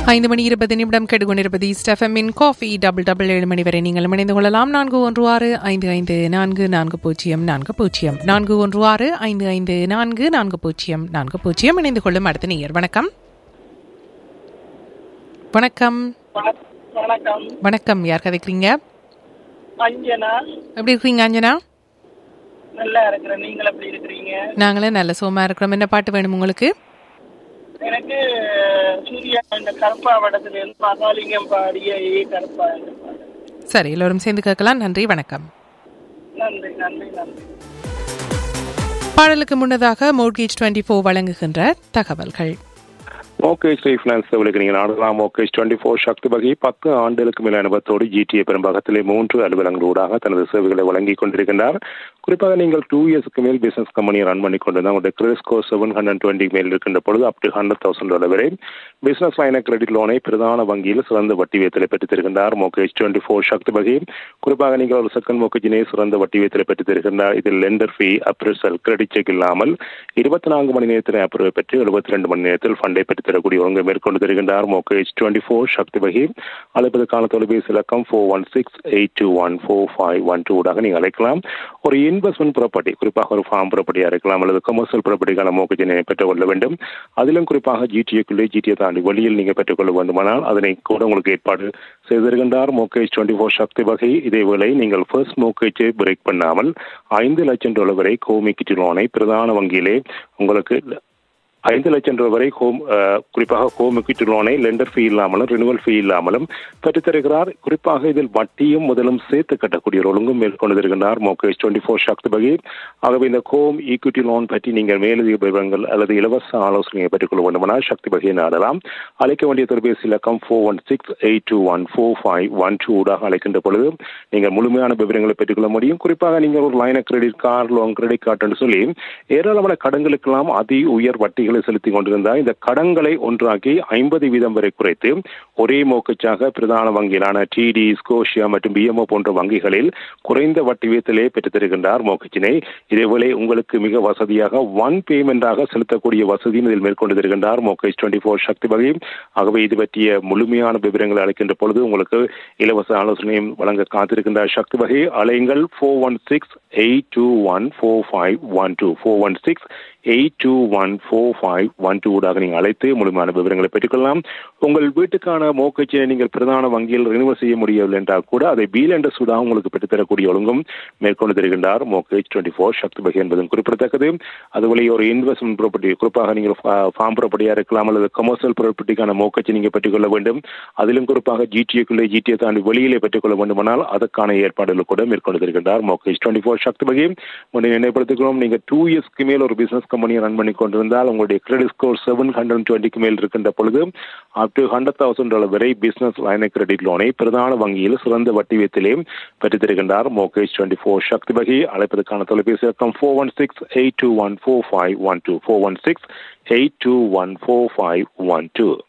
ஐந்து மணி இருபது நிமிடம் கெடுகொண்டிருப்பது ஸ்டெஃபமின் காஃபி டபுள் டபுள் ஏழு மணி வரை நீங்கள் இணைந்து கொள்ளலாம் நான்கு ஒன்று ஆறு ஐந்து ஐந்து நான்கு நான்கு பூஜ்ஜியம் நான்கு பூஜ்ஜியம் நான்கு ஒன்று ஆறு ஐந்து ஐந்து நான்கு நான்கு பூஜ்ஜியம் நான்கு பூஜ்ஜியம் இணைந்து கொள்ளும் அடுத்த நேயர் வணக்கம் வணக்கம் வணக்- வணக்கம் வணக்கம் யார் கதைக்கிறீங்க அஞ்சனா எப்படி இருக்கீங்க அஞ்சனா நல்லா இருக்கிறேன் நீங்கள் எப்படி இருக்கிறீங்க நாங்களே நல்ல சோமா இருக்கிறோம் என்ன பாட்டு வேணும் உங்களுக்கு எனக்கு சூர்யா இந்த கருப்பாவடத்துல இருந்து மகாலிங்கம் பாடிய ஏ கருப்பா என்ற பாடல். சரி எல்லோரும் சேர்ந்து கேட்கலாம் நன்றி வணக்கம் நன்றி நன்றி நன்றி பாடலுக்கு முன்னதாக மோட்கேஜ் டுவெண்ட்டி ஃபோர் வழங்குகின்ற தகவல்கள் மோகேஷ் ரீஃபினான்ஸ் உங்களுக்கு நீங்கள் நாடலாம் மோகேஷ் டுவெண்ட்டி ஃபோர் சக்தி வகை பத்து ஆண்டுகளுக்கு மேல் அனுபவத்தோடு ஜிடிஏ பெரும்பாகத்திலே மூன்று அலுவலங்களூடாக தனது சேவைகளை வழங்கிக் கொண்டிருக்கின்றார் குறிப்பாக நீங்கள் டூ இயர்ஸ்க்கு மேல் பிசினஸ் கம்பெனியை ரன் பண்ணி கொண்டிருந்தால் உங்களுடைய credit score seven hundred twenty மேல் இருக்கின்ற பொழுது up to hundred thousand dollar வரை பிசினஸ் லைன கிரெடிட் லோனை பிரதான வங்கியில் சிறந்த வட்டி வீதத்தில் பெற்றுத் தருகின்றார் மோகேஷ் டுவெண்ட்டி ஃபோர் சக்தி வகை குறிப்பாக நீங்கள் ஒரு செகண்ட் மோகேஜினை சிறந்த வட்டி வீதத்தில் பெற்றுத் தருகின்றார் இதில் lender fee appraisal credit check இல்லாமல் இருபத்தி நான்கு மணி நேரத்தில் அப்ரூவ் பெற்று எழுபத்தி ரெண்டு மணி நேரத்தில் ஃபண்டை பெற்றுத் தரக்கூடிய ஒழுங்கை மேற்கொண்டு தருகின்றார் மோகேஜ் டுவெண்ட்டி ஃபோர் சக்தி வகை அழைப்பதற்கான தொலைபேசி இலக்கம் four one six eight two one four five one two ஊடாக நீங்கள் அழைக்கலாம் ஒரு இன்வெஸ்ட்மெண்ட் ப்ராப்பர்ட்டி குறிப்பாக ஒரு ஃபார்ம் ப்ராப்பர்ட்டியாக இருக்கலாம் அல்லது கமர்ஷியல் ப்ராப்பர்ட்டிக்கான மோகஜினை பெற்றுக்கொள்ள வேண்டும் அதிலும் குறிப்பாக ஜிடிஏக்குள்ளே ஜிடிஏ தாண்டி வெளியில் நீங்கள் பெற்றுக்கொள்ள வேண்டுமானால் அதனை கூட உங்களுக்கு ஏற்பாடு செய்திருக்கின்றார் மோகேஜ் டுவெண்ட்டி ஃபோர் சக்தி வகை இதேவேளை நீங்கள் ஃபர்ஸ்ட் மோகேஜை பிரேக் பண்ணாமல் ஐந்து லட்சம் டாலர் வரை கோமிக்கிட்டு லோனை பிரதான வங்கியிலே உங்களுக்கு ஐந்து லட்சம் ரூபாய் வரை ஹோம் அஹ், குறிப்பாக ஹோம் equity லோனை லெண்டர் ஃபீ இல்லாமலும் ரினுவல் ஃபீ இல்லாமலும் பெற்றுத் தருகிறார் குறிப்பாக இதில் வட்டியும் முதலும் சேர்த்து கட்டக்கூடிய ஒரு ஒழுங்கும் மேற்கொண்டு தருகின்றார் மோகேஷ் டுவெண்ட்டி ஃபோர் சக்தி வகை ஆகவே இந்த ஹோம் ஈக்விட்டி லோன் பற்றி நீங்கள் மேலதிக விவரங்கள் அல்லது இலவச ஆலோசனையை பெற்றுக்கொள்ள வேண்டுமானால் சக்தி வகையை நாடலாம் அழைக்க வேண்டிய தொலைபேசி இலக்கம் four one six eight two one four five one two ஊடாக அழைக்கின்ற பொழுது நீங்கள் முழுமையான விவரங்களை பெற்றுக்கொள்ள முடியும் குறிப்பாக நீங்கள் ஒரு line credit card loan credit கார்டுன்னு சொல்லி ஏராளமான கடன்களுக்கெல்லாம் அதி உயர் வட்டிகளை செலுத்திக் கொண்டிருந்தால் இந்த கடன்களை ஒன்றாக்கி ஐம்பது வீதம் வரை குறைத்து ஒரே மோக்கச்சாக பிரதான வங்கிகளான டிடி ஸ்கோஷியா மற்றும் பிஎம்ஓ போன்ற வங்கிகளில் குறைந்த வட்டி வீதத்திலே பெற்றுத் தருகின்றார் மோக்கச்சினை இதேவேளை உங்களுக்கு மிக வசதியாக ஒன் பேமெண்டாக செலுத்தக்கூடிய வசதியும் இதில் மேற்கொண்டு தருகின்றார் மோகேஷ் டுவெண்ட்டி ஃபோர் சக்தி வகை ஆகவே இது பற்றிய முழுமையான விவரங்களை அளிக்கின்ற பொழுது உங்களுக்கு இலவச ஆலோசனையும் வழங்க காத்திருக்கின்றார் சக்தி வகை அலைங்கள் four one six eight two one four five one two four one six eight two one four five one two ஊடாக நீங்கள் அழைத்து முழுமையான விவரங்களை பெற்றுக்கொள்ளலாம் உங்கள் வீட்டுக்கான மோக்கச்சினை நீங்கள் பிரதான வங்கியில் ரினிவல் செய்ய முடியவில்லை என்றால் கூட அதை பீல் என்ற சூடாக உங்களுக்கு பெற்றுத்தரக்கூடிய ஒழுங்கும் மேற்கொண்டு தருகின்றார் மோக்கேஜ் டுவெண்ட்டி ஃபோர் சக்தி வகை என்பதும் குறிப்பிடத்தக்கது அதுபோல ஒரு இன்வெஸ்ட்மெண்ட் ப்ராப்பர்ட்டி குறிப்பாக நீங்கள் ஃபார்ம் ப்ராப்பர்ட்டியாக இருக்கலாம் அல்லது கமர்ஷியல் ப்ராப்பர்ட்டிக்கான மோக்கச்சி நீங்கள் பெற்றுக்கொள்ள வேண்டும் அதிலும் குறிப்பாக ஜிடிஏக்குள்ளே ஜிடிஏ தாண்டி வெளியிலே பெற்றுக்கொள்ள வேண்டுமானால் அதற்கான ஏற்பாடுகள் கூட மேற்கொண்டு தருகின்றார் மோகேஜ் டுவெண்ட்டி ஃபோர் சக்தி வகை முன்னே நினைப்படுத்துகிறோம் நீங்கள் டூ இயர்ஸ்க்கு மேல் ஒரு பிசினஸ் கம்பெனியை ரன் பண்ணி கொண்டிருந்தால் உங்களுடைய கிரெடிட் ஸ்கோர் செவன் ஹண்ட்ரட் டுவெண்ட்டிக்கு மேல் இருக்கின்ற பொழுது up to hundred thousand dollar வரை பிசினஸ் லைன கிரெடிட் லோனை பிரதான வங்கியில் சிறந்த வட்டி வீதத்திலே பெற்றுத் தருகின்றார் மோகேஜ் டுவெண்ட்டி ஃபோர் சக்தி வகை அழைப்பதற்கான தொலைபேசி இலக்கம் four one six eight two one four five one two four one six eight two one four five one two